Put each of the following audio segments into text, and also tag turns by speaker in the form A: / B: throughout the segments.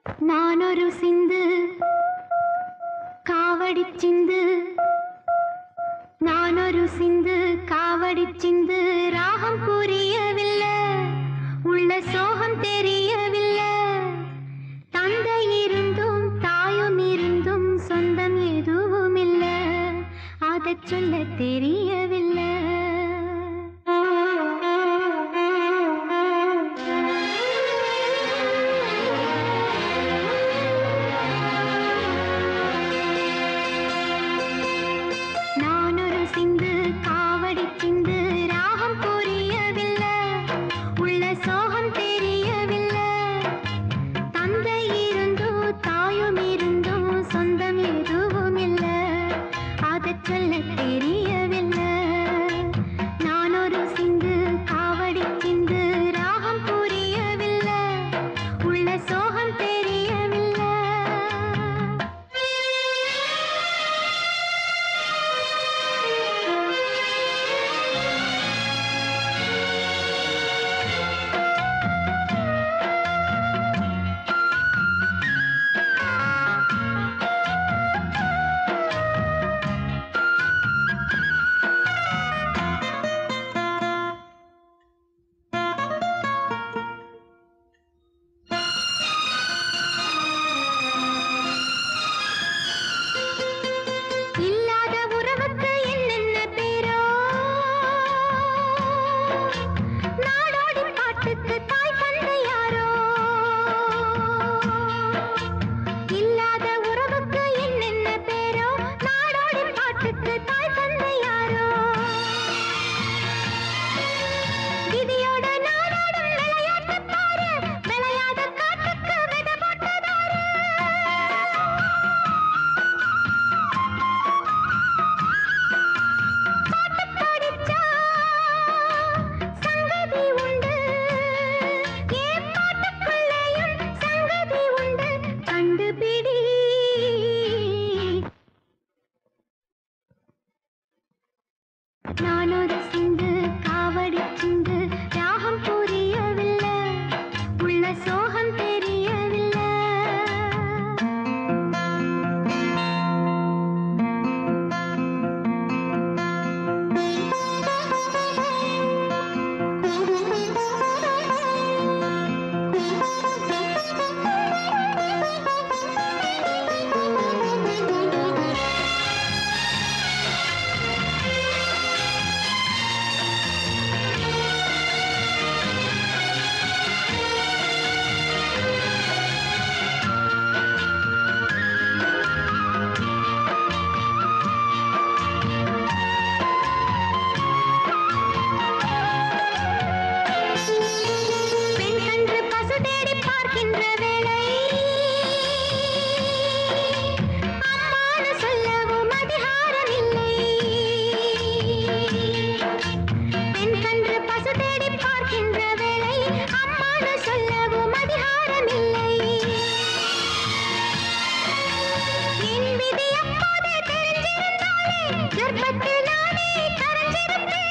A: நானொரு சிந்து காவடி சிந்து நானொரு சிந்து காவடி சிந்து ராகம் புரியவில்லை உள்ள சோகம் தெரியவில்லை தந்தை இருந்தும் தாயும் இருந்தும் சொந்தம் எதுவும் இல்லை அதை சொல்ல தெரியவில்லை நானொரு சிந்து காவடி சிந்து ராகம் புரியவில்லை உள்ள சோகம் தெரியவில்லை தந்தை இருந்தும் தாயும் இருந்தும் சொந்தம் எதுவும் இல்லை அதை சொல்ல தெரியவில்லை நான் ஒரு சிந்து காவடி சிந்து ராகம் புரியவில்லை உள்ள சோகம் தெரியவில்லை இல்லாத உறவுக்கு என்னென்ன பேரோ நாடோடி பாட்டுக்கு தாய் தந்தை யாரோ இல்லாத உறவுக்கு என்னென்ன பேரோ நாடோடி பாட்டுக்கு தாய் தந்தை யாரோ விதியோட நாடோடும் விளையாட்டு பாரு விளையாட காட்டுக்கு விதை போட்டதாரு படிச்சா சங்கதி உண்டு ஏன் பாட்டுக்குள்ளேயும் சங்கதி உண்டு கண்டுபிடி நானொரு சிந்து காவடி சிந்து ராகம் புரியவில்லை உள்ள சோகம் தெரியவில்லை பெண் கன்று பசு தேடி பார்க்கின்ற வேளை அம்மானு சொல்லவும் அதிகாரம் இல்லை பெண் கன்று பசு தேடி பார்க்கின்ற வேளை அம்மானு சொல்லவும் அதிகாரம் இல்லை என் விதி அப்போதே தெரிஞ்சிருந்தாலே கர்ப்பத்தில் நானே கரைஞ்சிருப்பேனே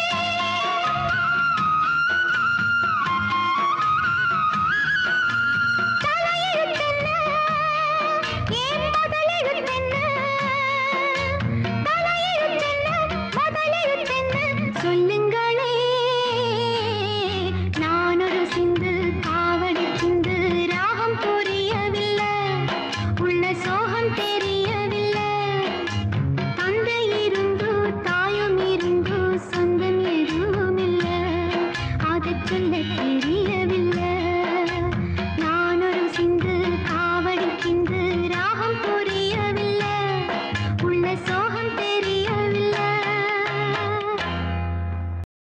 A: தலையெழுத்தென்ன? ஏன் முதலெழுத்தென்ன? தலையெழுத்தென்ன? முதலெழுத்தென்ன? சொல்லுங்களே நான் ஒரு சிந்து காவடி சிந்து ராகம் புரியவில்லை உள்ள சோகம் தெரியவில்லை தந்தை இருந்து தாயும் இருந்து சொந்தம் எதுவும் இல்லை அதை சொல்ல தெரியவில்லை